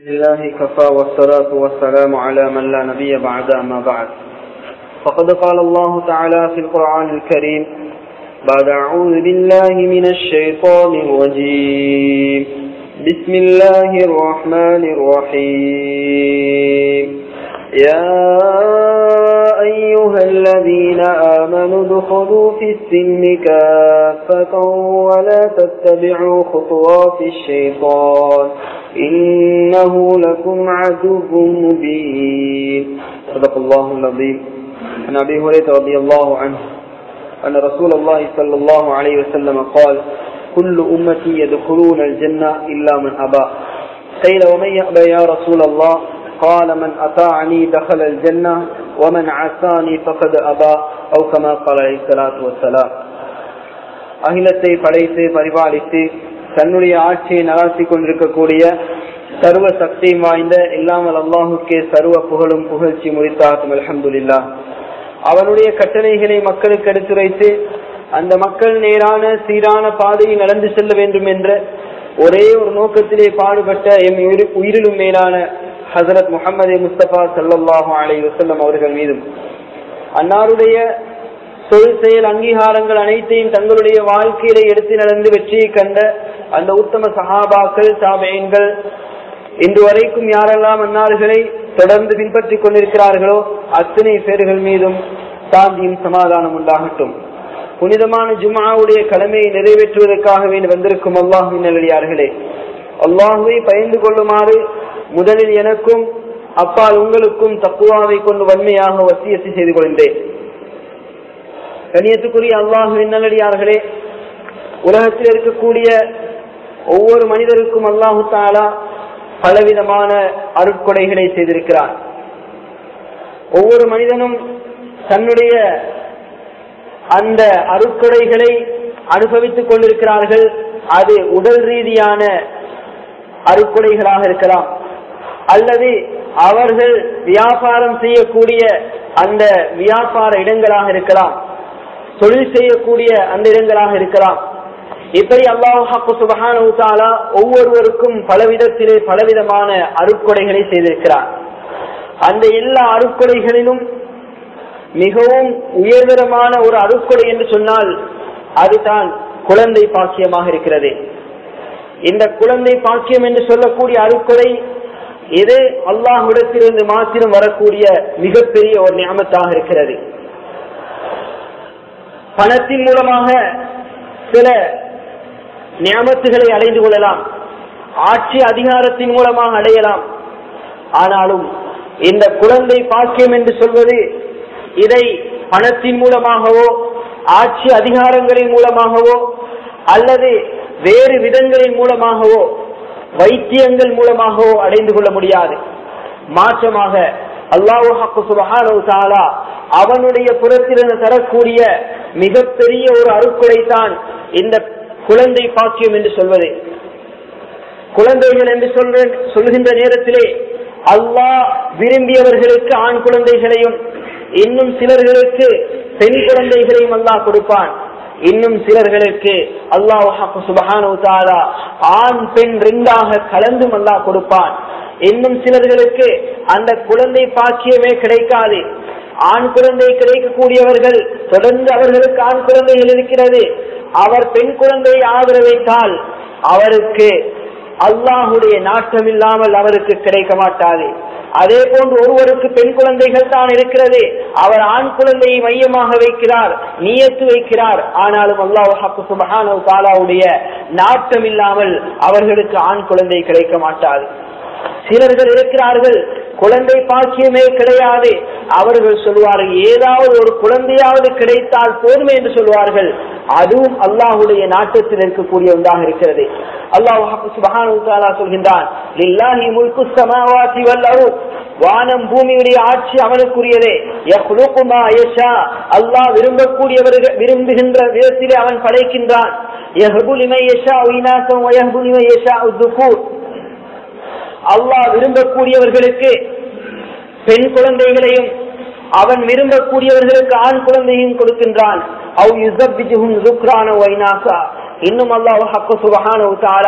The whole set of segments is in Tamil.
لله كفى والصلاة والسلام على من لا نبي بعد أما بعد فقد قال الله تعالى في القرآن الكريم بعد أعوذ بالله من الشيطان الرجيم بسم الله الرحمن الرحيم يا أيها الذين آمنوا ادخلوا في السن كافة ولا تتبعوا خطوات الشيطان إنه لكم عدو مبين صدق الله العظيم عن أبي هريرة رضي الله عنه أن رسول الله صلى الله عليه وسلم قال كل أمتي يدخلون الجنة إلا من أبى قيل ومن يأبى يا رسول الله قال من أطاعني دخل الجنة ومن عصاني فقد أبى أو كما قال عليه الصلاة والسلام அகிலத்தை படைத்து பரிபாலித்து தன்னுடைய ஆட்சியை நடாத்தி கொண்டிருக்கக்கூடிய சர்வ சக்தி வாய்ந்த இல்லாமல் அல்லாஹுக்கே சர்வ புகழும் புகழ்ச்சி முடித்தாகும் அலமதுல்லா அவனுடைய கட்டளைகளை மக்களுக்கு எடுத்துரைத்து அந்த மக்கள் நேரான சீரான பாதையில் நடந்து செல்ல வேண்டும் என்ற ஒரே ஒரு நோக்கத்திலே பாடுபட்ட எம் உயிரிலும் மேலான ஹசரத் முகமது முஸ்தபா சல்லாஹூ அலை வசல்லம் அவர்கள் மீதும் அன்னாருடைய சொல் செயல் அங்கீகாரங்கள் அனைத்தையும் தங்களுடைய வாழ்க்கையில எடுத்து நடந்து வெற்றியை கண்ட அந்த உத்தம சஹாபாக்கள் சாபையன்கள் இன்று வரைக்கும் யாரெல்லாம் அன்னார்களை தொடர்ந்து பின்பற்றிக் கொண்டிருக்கிறார்களோ அத்தனை பேர்கள் மீதும் சாந்தியும் சமாதானம் உண்டாகட்டும் புனிதமான ஜுமாவுடைய கடமையை நிறைவேற்றுவதற்காக வேண்டி வந்திருக்கும் அல்லாஹுவின் நல்லடியார்களே அல்லாஹுவை பயந்து கொள்ளுமாறு முதலில் எனக்கும் அப்பால் உங்களுக்கும் தப்புவாவை கொண்டு வன்மையாக வசியத்தை செய்து கொள்கின்றேன் கண்ணியத்துக்குரிய அல்லாஹுவின் நல்லடியார்களே உலகத்தில் இருக்கக்கூடிய ஒவ்வொரு மனிதருக்கும் அல்லாஹு தாலா பலவிதமான அருட்கொடைகளை செய்திருக்கிறார் ஒவ்வொரு மனிதனும் தன்னுடைய அந்த அருட்கொடைகளை அனுபவித்துக் கொண்டிருக்கிறார்கள் அது உடல் ரீதியான அருட்கொடைகளாக இருக்கலாம் அல்லது அவர்கள் வியாபாரம் செய்யக்கூடிய அந்த வியாபார இடங்களாக இருக்கலாம் தொழில் செய்யக்கூடிய அந்த இடங்களாக இருக்கலாம் இப்படி அல்லாஹாக்கு சுபகான ஒவ்வொருவருக்கும் பலவிதத்திலே பலவிதமான அருட்கொடைகளை செய்திருக்கிறார் அந்த எல்லா அருட்கொடைகளிலும் மிகவும் உயர்தரமான ஒரு அருட்கொடை என்று சொன்னால் அதுதான் குழந்தை பாக்கியமாக இருக்கிறது இந்த குழந்தை பாக்கியம் என்று சொல்லக்கூடிய அருட்கொடை இது அல்லாஹுடத்திலிருந்து மாத்திரம் வரக்கூடிய மிகப்பெரிய ஒரு ஞாபகத்தாக இருக்கிறது பணத்தின் மூலமாக சில நியமத்துகளை அடைந்து கொள்ளலாம் ஆட்சி அதிகாரத்தின் மூலமாக அடையலாம் ஆனாலும் இந்த குழந்தை பாக்கியம் என்று சொல்வது இதை பணத்தின் மூலமாகவோ ஆட்சி அதிகாரங்களின் மூலமாகவோ அல்லது வேறு விதங்களின் மூலமாகவோ வைத்தியங்கள் மூலமாகவோ அடைந்து கொள்ள முடியாது மாற்றமாக அல்லாஹு சுபஹானு அவனுடைய புறத்திலிருந்து தரக்கூடிய மிகப்பெரிய ஒரு அருக்குறை தான் இந்த குழந்தை பாக்கியம் என்று சொல்வது குழந்தைகள் என்று சொல்ற சொல்கின்ற நேரத்திலே அல்லாஹ் விரும்பியவர்களுக்கு ஆண் குழந்தைகளையும் இன்னும் சிலர்களுக்கு பெண் குழந்தைகளையும் அல்லாஹ் கொடுப்பான் இன்னும் சிலர்களுக்கு அல்லாஹ் சுபஹானு தாலா ஆண் பெண் ரெண்டாக கலந்தும் அல்லாஹ் கொடுப்பான் இன்னும் சிலர்களுக்கு அந்த குழந்தை பாக்கியமே கிடைக்காது ஆண் குழந்தை கிடைக்கக்கூடியவர்கள் தொடர்ந்து அவர்களுக்கு ஆண் குழந்தைகள் இருக்கிறது அவர் பெண் குழந்தையை ஆதரவைத்தால் அவருக்கு அல்லாஹுடைய நாட்டம் இல்லாமல் அவருக்கு கிடைக்க மாட்டாது அதே போன்று ஒருவருக்கு பெண் குழந்தைகள் தான் இருக்கிறது அவர் ஆண் குழந்தையை மையமாக வைக்கிறார் நீயத்து வைக்கிறார் ஆனாலும் அல்லாஹு சுபஹானு தாலாவுடைய நாட்டம் இல்லாமல் அவர்களுக்கு ஆண் குழந்தை கிடைக்க மாட்டாது சிலர்கள் இருக்கிறார்கள் குழந்தை பாக்கியமே கிடையாது அவர்கள் சொல்வார்கள் ஏதாவது ஒரு குழந்தையாவது கிடைத்தால் போதுமே என்று சொல்வார்கள் அதுவும் அல்லாஹுடைய நாட்டத்தில் இருக்கக்கூடிய ஒன்றாக இருக்கிறது அல்லாஹ் சொல்கின்றான் வானம் பூமியுடைய ஆட்சி அவனுக்குரியதே அல்லாஹ் விரும்பக்கூடியவர்கள் விரும்புகின்ற விதத்திலே அவன் படைக்கின்றான் அல்லாஹ் விரும்பக்கூடியவர்களுக்கு பெண் குழந்தைகளையும் அவன் விரும்பக்கூடியவர்களுக்கு ஆண் குழந்தையும் கொடுக்கின்றான் இன்னும் அல்லாஹ் சுபஹானஹு தஆலா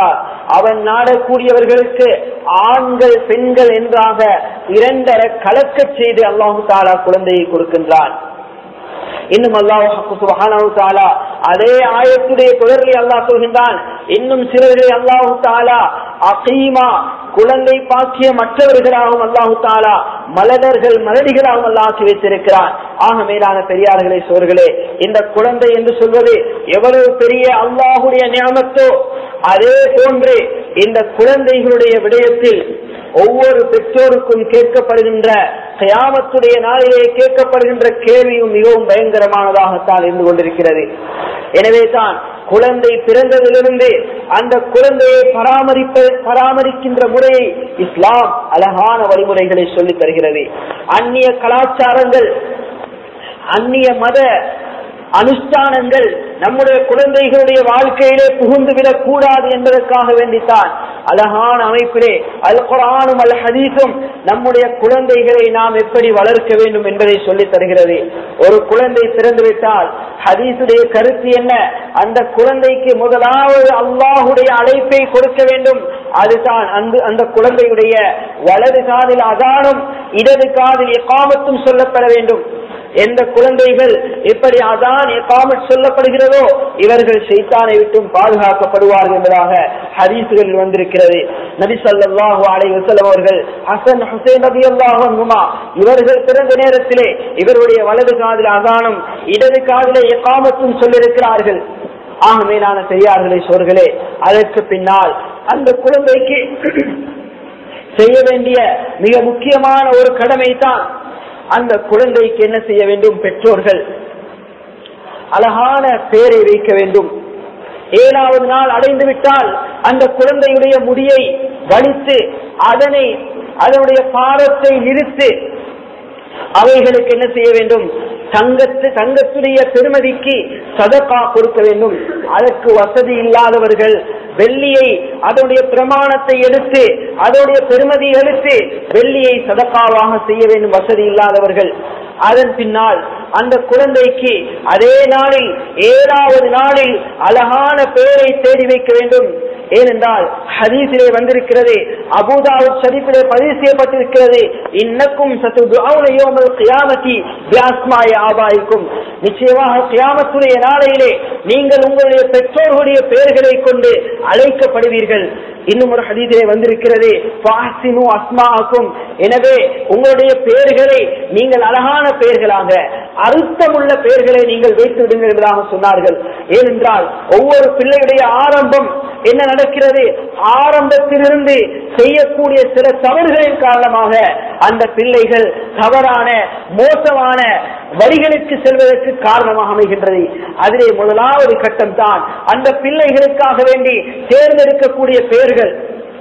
அவன் நாடக்கூடியவர்களுக்கு ஆண்கள் பெண்கள் என்றாக இரண்டர கலக்கச் செய்து அல்லாஹு தாலா குழந்தையை கொடுக்கின்றான் இன்னும் அல்லாஹு அதே ஆயத்துடைய தொடர்களை அல்லாஹ் சொல்கின்றான் இன்னும் சிலர்களை அல்லாஹு தாலா அகீமா குழந்தை பாக்கிய மற்றவர்களாகவும் அல்லாஹு தாலா மலடர்கள் மலடிகளாகவும் அல்லாஹி வைத்திருக்கிறான் ஆக மேலான பெரியார்களே சோர்களே இந்த குழந்தை என்று சொல்வது எவ்வளவு பெரிய அல்லாஹுடைய நியமத்தோ அதே போன்று இந்த குழந்தைகளுடைய விடயத்தில் ஒவ்வொரு பெற்றோருக்கும் கேட்கப்படுகின்ற கயாமத்துடைய நாளிலே கேட்கப்படுகின்ற கேள்வியும் மிகவும் பயங்கரமானதாகத்தான் இருந்து கொண்டிருக்கிறது எனவே தான் குழந்தை பிறந்ததிலிருந்து அந்த குழந்தையை பராமரிப்ப பராமரிக்கின்ற முறையை இஸ்லாம் அழகான வழிமுறைகளை சொல்லித் தருகிறது அந்நிய கலாச்சாரங்கள் அந்நிய மத அனுஷ்டானங்கள் நம்முடைய குழந்தைகளுடைய வாழ்க்கையிலே புகுந்து விடக் கூடாது என்பதற்காக வேண்டித்தான் அழகான அமைப்பிலே அல் குரானும் அல் ஹதீஸும் நம்முடைய குழந்தைகளை நாம் எப்படி வளர்க்க வேண்டும் என்பதை சொல்லித் தருகிறது ஒரு குழந்தை பிறந்துவிட்டால் ஹதீஸுடைய கருத்து என்ன அந்த குழந்தைக்கு முதலாவது அல்லாஹுடைய அழைப்பை கொடுக்க வேண்டும் அதுதான் அந்த அந்த குழந்தையுடைய வலது காதில் அகானும் இடது காதில் எக்காமத்தும் சொல்லப்பட வேண்டும் எந்த குழந்தைகள் எப்படி அதான் எக்காமத் சொல்லப்படுகிறதோ இவர்கள் சைத்தானை விட்டும் பாதுகாக்கப்படுவார்கள் என்பதாக ஹதீசுகளில் வந்திருக்கிறது நபி ஸல்லல்லாஹு அலைஹி வஸல்லம் அவர்கள் ஹசன் ஹுசைன் ரலியல்லாஹு அன்ஹுமா இவர்கள் பிறந்த நேரத்திலே இவருடைய வலது காதில் அகானும் இடது காதிலே எக்காமத்தும் சொல்லியிருக்கிறார்கள் ஆக மேலான பெரியார்களே சோர்களே அதற்கு பின்னால் அந்த குழந்தைக்கு செய்ய வேண்டிய மிக முக்கியமான ஒரு கடமை தான் அந்த குழந்தைக்கு என்ன செய்ய வேண்டும் பெற்றோர்கள் அழகான பெயரை வைக்க வேண்டும் ஏழாவது நாள் அடைந்து விட்டால் அந்த குழந்தையுடைய முடியை வலித்து அதனை அதனுடைய பாரத்தை நிறுத்து அவைகளுக்கு என்ன செய்ய வேண்டும் தங்கத்து தங்கத்துடைய பெருமதிக்கு சதக்கா கொடுக்க வேண்டும் அதற்கு வசதி இல்லாதவர்கள் வெள்ளியை அதனுடைய பிரமாணத்தை எடுத்து அதனுடைய பெருமதி எடுத்து வெள்ளியை சதக்காவாக செய்ய வேண்டும் வசதி இல்லாதவர்கள் அதன் பின்னால் அந்த குழந்தைக்கு அதே நாளில் ஏழாவது நாளில் அழகான பெயரை தேடி வைக்க வேண்டும் ஏனென்றால் ஹதீஸிலே வந்திருக்கிறது அபுதாவுத் ஷரீஃபிலே பதிவு செய்யப்பட்டிருக்கிறது இன்னக்கும் சத்துயோமல் கியாமத்தி வியாஸ்மாய ஆபாய்க்கும் நிச்சயமாக கியாமத்துடைய நாளையிலே நீங்கள் உங்களுடைய பெற்றோர்களுடைய பெயர்களை கொண்டு அழைக்கப்படுவீர்கள் இன்னும் ஒரு ஹதீஸிலே வந்திருக்கிறது பாசினு அஸ்மாக்கும் எனவே உங்களுடைய பெயர்களை நீங்கள் அழகான பெயர்களாக அர்த்தமுள்ள பெயர்களை நீங்கள் வைத்து விடுங்கள் என்பதாக சொன்னார்கள் ஏனென்றால் ஒவ்வொரு பிள்ளையுடைய ஆரம்பம் என்ன நடக்கிறது ஆரம்பத்திலிருந்து செய்யக்கூடிய சில தவறுகளின் காரணமாக அந்த பிள்ளைகள் தவறான மோசமான வழிகளுக்கு செல்வதற்கு காரணமாக அமைகின்றது அதிலே முதலாவது கட்டம் தான் அந்த பிள்ளைகளுக்காக வேண்டி தேர்ந்தெடுக்கக்கூடிய பெயர்கள்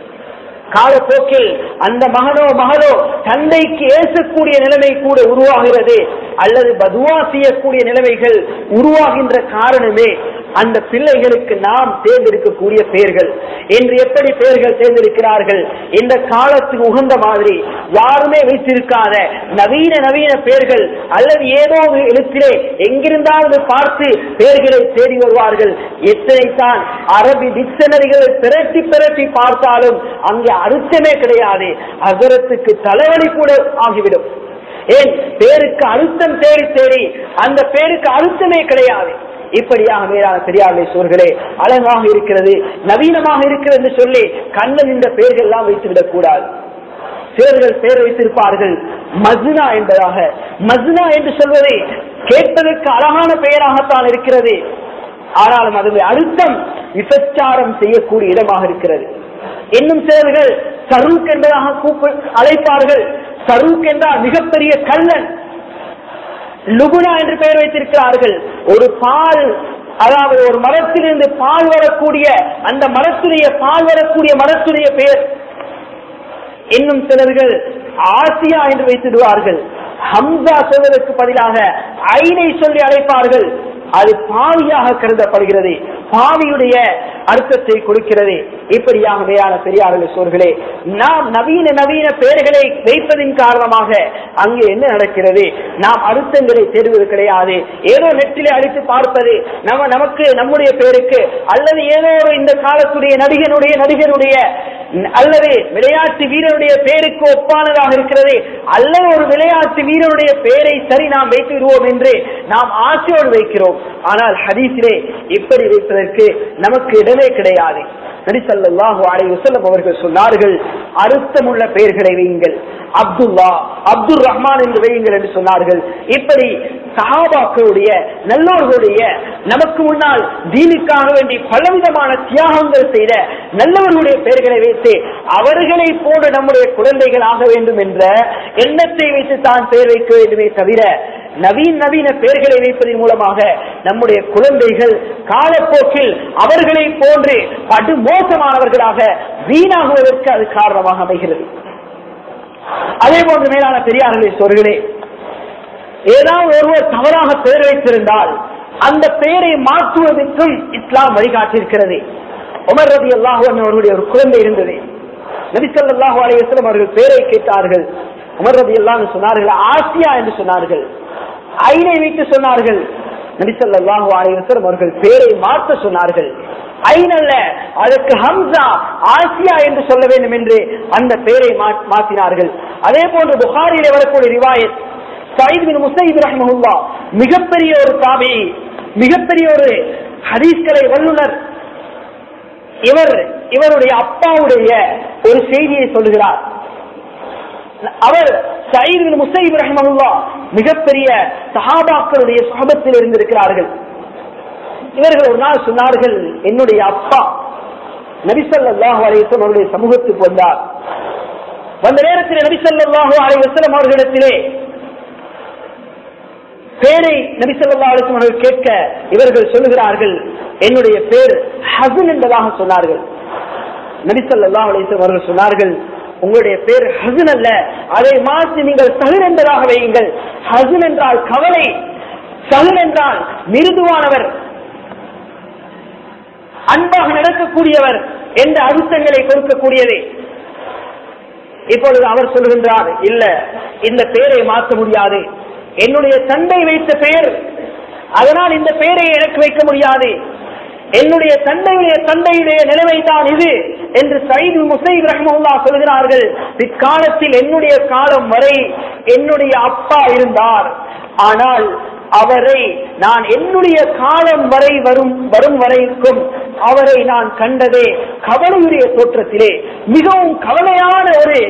காலப்போக்கில் அந்த மகனோ மகளோ தந்தைக்கு ஏசக்கூடிய நிலைமை கூட உருவாகிறது அல்லது பதுவா செய்யக்கூடிய நிலைமைகள் உருவாகின்ற காரணமே அந்த பிள்ளைகளுக்கு நாம் தேர்ந்தெடுக்கக்கூடிய பெயர்கள் என்று எப்படி பெயர்கள் தேர்ந்தெடுக்கிறார்கள் இந்த காலத்துக்கு உகந்த மாதிரி யாருமே வைத்திருக்காத நவீன நவீன பெயர்கள் அல்லது ஏதோ ஒரு எழுத்திலே எங்கிருந்தாவது பார்த்து பெயர்களை தேடி வருவார்கள் எத்தனைத்தான் அரபி டிக்ஷனரிகளை பிரட்டி பிரட்டி பார்த்தாலும் அங்கே அர்த்தமே கிடையாது அகரத்துக்கு தலைவலி கூட ஆகிவிடும் ஏன் பேருக்கு அழுத்தம் தேடி தேடி அந்த பேருக்கு அழுத்தமே கிடையாது இப்படியாக மேலான பெரியார்களே சோர்களே அழகாக இருக்கிறது நவீனமாக இருக்கிறது என்று சொல்லி கண்ணன் இந்த பெயர்கள் எல்லாம் வைத்துவிடக் கூடாது சிலர்கள் பெயர் வைத்திருப்பார்கள் மஸ்னா என்பதாக மஸ்னா என்று சொல்வதை கேட்பதற்கு அழகான பெயராகத்தான் இருக்கிறது ஆனாலும் அதனுடைய அழுத்தம் விபச்சாரம் செய்யக்கூடிய இடமாக இருக்கிறது இன்னும் சிலர்கள் சரூக் என்பதாக கூப்ப அழைப்பார்கள் சரூக் என்றால் மிகப்பெரிய கல்லன் லுகுனா என்று பெயர் வைத்திருக்கிறார்கள் ஒரு பால் அதாவது ஒரு மரத்திலிருந்து பால் வரக்கூடிய அந்த மரத்துடைய பால் வரக்கூடிய மரத்துடைய பெயர் இன்னும் சிலர்கள் ஆசியா என்று வைத்திடுவார்கள் ஹம்சா சொல்வதற்கு பதிலாக ஐனை சொல்லி அழைப்பார்கள் அது பாவியாக கருதப்படுகிறது பாவியுடைய அர்த்தத்தை கொடுக்கிறது இப்படியாக மேலான பெரியார்கள் சோர்களே நாம் நவீன நவீன பெயர்களை வைப்பதின் காரணமாக அங்கே என்ன நடக்கிறது நாம் அர்த்தங்களை தேடுவது கிடையாது ஏதோ நெட்டிலே அடித்து பார்ப்பது நம்ம நமக்கு நம்முடைய பேருக்கு அல்லது ஏதோ ஒரு இந்த காலத்துடைய நடிகனுடைய நடிகருடைய அல்லது விளையாட்டு வீரனுடைய பெயருக்கு ஒப்பானதாக இருக்கிறது அல்லது ஒரு விளையாட்டு வீரனுடைய பெயரை சரி நாம் வைத்து விடுவோம் என்று நாம் ஆசையோடு வைக்கிறோம் ஆனால் ஹதீஸிலே இப்படி வைப்பதற்கு நமக்கு இடமே கிடையாது நடிசல்லாஹு அலை வசல்லம் அவர்கள் சொன்னார்கள் அர்த்தமுள்ள பெயர்களை வையுங்கள் அப்துல்லா அப்துல் ரஹ்மான் என்று வையுங்கள் என்று சொன்னார்கள் இப்படி சஹாபாக்களுடைய நல்லோர்களுடைய நமக்கு முன்னால் தீனுக்காக வேண்டி பலவிதமான தியாகங்கள் செய்த நல்லவர்களுடைய பெயர்களை வைத்து அவர்களை போன்ற நம்முடைய குழந்தைகள் ஆக வேண்டும் என்ற எண்ணத்தை வைத்து தான் பெயர் வைக்க வேண்டுமே தவிர நவீன நவீன பெயர்களை வைப்பதன் மூலமாக நம்முடைய குழந்தைகள் காலப்போக்கில் அவர்களை போன்று படு மோசமானவர்களாக வீணாகுவதற்கு அது காரணமாக அமைகிறது அதே போன்று மேலான பெரியார்களே சொர்களே ஏதாவது ஒருவர் தவறாக பெயர் வைத்திருந்தால் அந்த பெயரை மாற்றுவதற்கும் இஸ்லாம் வழிகாட்டியிருக்கிறது உமர் ரதி அல்லாஹு அவர்களுடைய ஒரு குழந்தை இருந்தது நபிசல்லாஹு அலையம் அவர்கள் பெயரை கேட்டார்கள் உமர் ரதி அல்லாஹ் சொன்னார்கள் ஆசியா என்று சொன்னார்கள் ஐனை வைத்து சொன்னார்கள் நபிசல்லாஹு அலையம் அவர்கள் பெயரை மாற்ற சொன்னார்கள் ஐநல்ல அதற்கு ஹம்சா ஆசியா என்று சொல்ல வேண்டும் என்று அந்த பெயரை மாற்றினார்கள் அதே போன்று புகாரிலே வரக்கூடிய ரிவாயத் சயித் பின் முசைத் ரஹ்மஹுல்லா மிகப்பெரிய ஒரு தாபி மிகப்பெரிய ஒரு ஹதீஸ்களை வல்லுனர் இவர் இவருடைய அப்பாவுடைய ஒரு செய்தியை சொல்லுகிறார் அவர் சயித் பின் முசைத் ரஹ்மஹுல்லா மிகப்பெரிய சஹாபாக்களுடைய சுகபத்தில் இருந்திருக்கிறார்கள் இவர்கள் ஒரு நாள் சொன்னார்கள் என்னுடைய அப்பா நபிசல்லாஹு அலையம் அவருடைய சமூகத்துக்கு வந்தார் வந்த நேரத்தில் நபிசல்லாஹு அலைவசலம் அவர்களிடத்திலே பேரை நபிசல்லா அலிஸ்லம் அவர்கள் கேட்க இவர்கள் சொல்லுகிறார்கள் என்னுடைய பேர் ஹசன் என்பதாக சொன்னார்கள் நபிசல்லா அலிஸ்லம் அவர்கள் சொன்னார்கள் உங்களுடைய பேர் ஹசன் அல்ல அதை மாற்றி நீங்கள் சகுன் என்பதாக வையுங்கள் ஹசன் என்றால் கவலை சகுன் என்றால் மிருதுவானவர் அன்பாக நடக்கக்கூடியவர் என்ற அழுத்தங்களை கொடுக்கக்கூடியது இப்பொழுது அவர் சொல்கின்றார் இல்ல இந்த பெயரை மாற்ற முடியாது என்னுடைய தந்தை வைத்த பெயர் அதனால் இந்த பெயரை எனக்கு வைக்க முடியாது என்னுடைய தந்தையுடைய தந்தையுடைய நிலைமை தான் இது என்று சயிது முசைத் ரஹ்முல்லா சொல்கிறார்கள் பிற்காலத்தில் என்னுடைய காலம் வரை என்னுடைய அப்பா இருந்தார் ஆனால் அவரை நான் என்னுடைய காலம் வரை வரும் வரும் வரைக்கும் அவரை நான் கண்டதே கவலையுடைய தோற்றத்திலே மிகவும் கவலையான ஒரு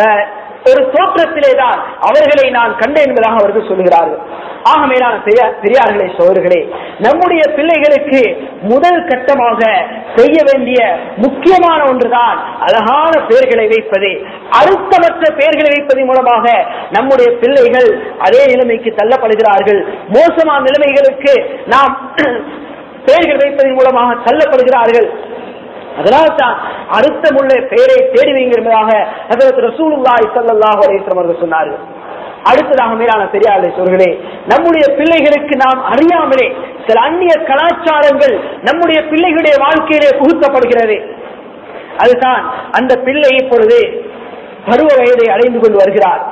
ஒரு தோற்றத்திலே தான் அவர்களை நான் கண்டேன் என்பதாக அவர்கள் சொல்லுகிறார்கள் ஆக மேலான பெரியார்களே சோழர்களே நம்முடைய பிள்ளைகளுக்கு முதல் கட்டமாக செய்ய வேண்டிய முக்கியமான ஒன்றுதான் அழகான பெயர்களை வைப்பது அழுத்தமற்ற பெயர்களை வைப்பதன் மூலமாக நம்முடைய பிள்ளைகள் அதே நிலைமைக்கு தள்ளப்படுகிறார்கள் மோசமான நிலைமைகளுக்கு நாம் பெயர்கள் வைப்பதன் மூலமாக தள்ளப்படுகிறார்கள் அதனால்தான் அர்த்தமுள்ள பெயரை தேடி வைங்க என்பதாக அதற்கு ரசூலுல்லாஹி ஸல்லல்லாஹு அலைஹி வஸல்லம் அவர்கள் சொன்னார்கள் அடுத்ததாக மேலான பெரியாரை சொல்களே நம்முடைய பிள்ளைகளுக்கு நாம் அறியாமலே சில அந்நிய கலாச்சாரங்கள் நம்முடைய பிள்ளைகளுடைய வாழ்க்கையிலே புகுத்தப்படுகிறது அதுதான் அந்த பிள்ளை இப்பொழுது பருவ வயதை அடைந்து கொண்டு வருகிறார்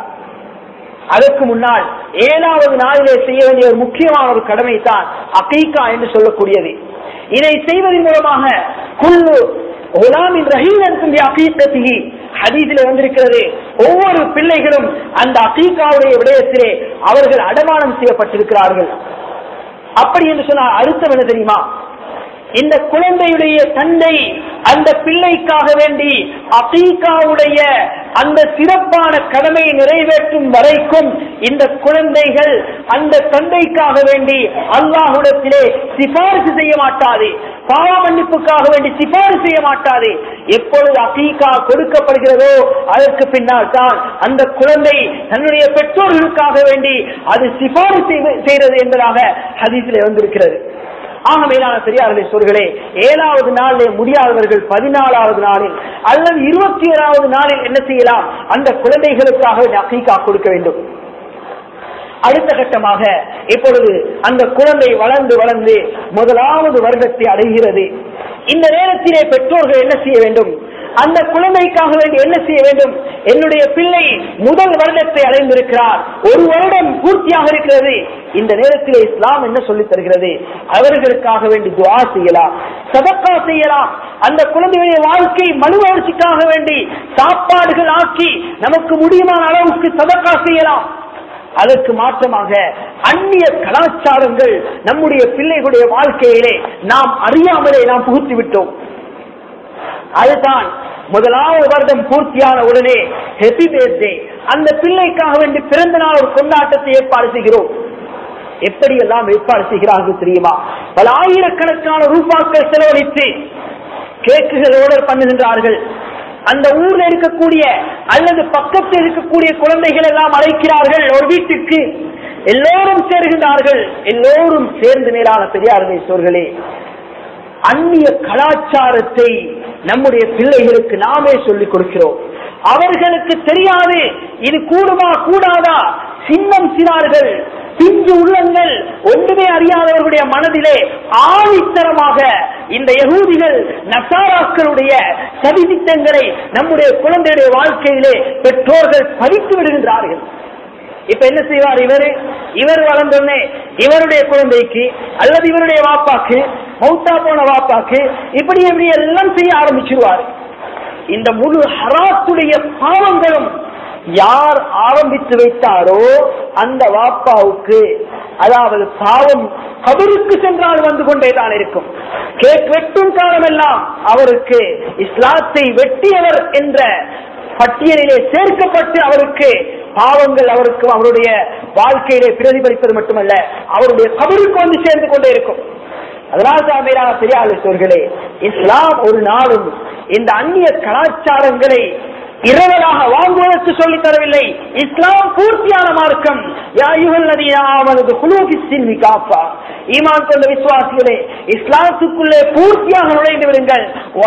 அதற்கு முன்னால் ஏழாவது நாளிலே செய்ய வேண்டிய ஒரு முக்கியமான ஒரு கடமை தான் அகீகா என்று சொல்லக்கூடியது இதை செய்வதன் மூலமாக குல்லு குலாமின் ரஹீனத்தும் அகீக்கத்திகி ஹதீஸிலே வந்திருக்கிறது ஒவ்வொரு பிள்ளைகளும் அந்த அகீகாவுடைய விடயத்திலே அவர்கள் அடமானம் செய்யப்பட்டிருக்கிறார்கள் அப்படி என்று சொன்னால் அர்த்தம் என்ன தெரியுமா இந்த குழந்தையுடைய தந்தை அந்த பிள்ளைக்காக வேண்டி அகீகாவுடைய அந்த சிறப்பான கடமையை நிறைவேற்றும் வரைக்கும் இந்த குழந்தைகள் அந்த தந்தைக்காக வேண்டி அல்லாஹுடத்திலே சிபாரிசு செய்ய மாட்டாது பாவ மன்னிப்புக்காக வேண்டி சிபாரிசு செய்ய மாட்டாது எப்பொழுது அகீகா கொடுக்கப்படுகிறதோ அதற்கு பின்னால் தான் அந்த குழந்தை தன்னுடைய பெற்றோர்களுக்காக வேண்டி அது சிபாரிசு செய்கிறது என்பதாக ஹதீஸிலே வந்திருக்கிறது ஆக மேலான பெரியார்களே சொல்களே ஏழாவது நாளிலே முடியாதவர்கள் பதினாலாவது நாளில் அல்லது இருபத்தி ஏழாவது நாளில் என்ன செய்யலாம் அந்த குழந்தைகளுக்காக அக்கீக்கா கொடுக்க வேண்டும் அடுத்த கட்டமாக இப்பொழுது அந்த குழந்தை வளர்ந்து வளர்ந்து முதலாவது வருடத்தை அடைகிறது இந்த நேரத்திலே பெற்றோர்கள் என்ன செய்ய வேண்டும் அந்த குழந்தைக்காக வேண்டி என்ன செய்ய வேண்டும் என்னுடைய பிள்ளை முதல் வருடத்தை அடைந்திருக்கிறார் ஒரு வருடம் பூர்த்தியாக இருக்கிறது இந்த நேரத்தில் இஸ்லாம் என்ன சொல்லித் தருகிறது அவர்களுக்காக வேண்டி துவா செய்யலாம் சதக்கா செய்யலாம் அந்த குழந்தையுடைய வாழ்க்கை மறுவளர்ச்சிக்காக வேண்டி சாப்பாடுகள் ஆக்கி நமக்கு முடியுமான அளவுக்கு சதக்கா செய்யலாம் அதற்கு மாற்றமாக அந்நிய கலாச்சாரங்கள் நம்முடைய பிள்ளைகளுடைய வாழ்க்கையிலே நாம் அறியாமலே நாம் புகுத்தி விட்டோம் அதுதான் முதலாவது வருடம் பூர்த்தியான உடனே ஹெப்பி பர்த்டே அந்த பிள்ளைக்காக வேண்டி பிறந்த நாள் ஒரு கொண்டாட்டத்தை ஏற்பாடு செய்கிறோம் எப்படி எல்லாம் ஏற்பாடு செய்கிறார்கள் தெரியுமா பல ஆயிரக்கணக்கான ரூபாக்கள் செலவழித்து கேக்குகள் ஆர்டர் பண்ணுகின்றார்கள் அந்த ஊர்ல இருக்கக்கூடிய அல்லது பக்கத்தில் இருக்கக்கூடிய குழந்தைகள் எல்லாம் அழைக்கிறார்கள் ஒரு வீட்டுக்கு எல்லோரும் சேர்கின்றார்கள் எல்லோரும் சேர்ந்து மேலான பெரியார்களே சோர்களே அந்நிய கலாச்சாரத்தை நம்முடைய பிள்ளைகளுக்கு நாமே சொல்லிக் கொடுக்கிறோம் அவர்களுக்கு தெரியாது இது கூடுமா கூடாதா சின்னம் சிறார்கள் பிஞ்சு உள்ளங்கள் ஒன்றுமே அறியாதவர்களுடைய மனதிலே ஆணித்தரமாக இந்த யகூதிகள் நசாராக்களுடைய சதிதிட்டங்களை நம்முடைய குழந்தையுடைய வாழ்க்கையிலே பெற்றோர்கள் பதித்து விடுகின்றார்கள் இப்ப என்ன செய்வார் இவரு இவர் வளர்ந்தோடனே இவருடைய குழந்தைக்கு அல்லது இவருடைய வாப்பாக்கு மௌத்தா போன வாப்பாக்கு இப்படி இப்படி எல்லாம் செய்ய ஆரம்பிச்சிருவார் இந்த முழு ஹராத்துடைய பாவங்களும் யார் ஆரம்பித்து வைத்தாரோ அந்த வாப்பாவுக்கு அதாவது பாவம் கபருக்கு சென்றால் வந்து கொண்டே தான் இருக்கும் கேக் வெட்டும் காலமெல்லாம் அவருக்கு இஸ்லாத்தை வெட்டியவர் என்ற பட்டியலிலே சேர்க்கப்பட்டு அவருக்கு பாவங்கள் அவருக்கு அவருடைய வாழ்க்கையிலே பிரதிபலிப்பது மட்டுமல்ல அவருடைய கபருக்கு வந்து சேர்ந்து கொண்டே இருக்கும் அதனால் தான் மேலான பெரியாளர்களே இஸ்லாம் ஒரு நாளும் இந்த அந்நிய கலாச்சாரங்களை இரவலாக வாங்குவதற்கு சொல்லித் தரவில்லை இஸ்லாம் பூர்த்தியான மார்க்கம் ஈமான் கொண்ட விசுவாசிகளே இஸ்லாத்துக்குள்ளே பூர்த்தியாக நுழைந்து விடுங்கள்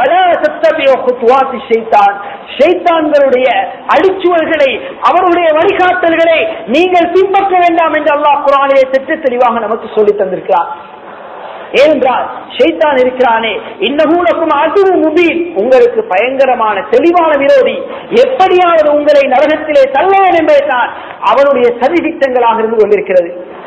ஷைத்தான்களுடைய அடிச்சுவல்களை அவருடைய வழிகாட்டல்களை நீங்கள் பின்பற்ற வேண்டாம் என்று அல்லாஹ் குரானிலே திட்ட தெளிவாக நமக்கு சொல்லித் தந்திருக்கிறார் ஏனென்றால் ஷைத்தான் இருக்கிறானே இன்னகூலக்கும் அதுவும் முபீன் உங்களுக்கு பயங்கரமான தெளிவான விரோதி எப்படியாவது உங்களை நரகத்திலே தள்ளவன் என்பதுதான் அவனுடைய சதிதிட்டங்களாக இருந்து கொண்டிருக்கிறது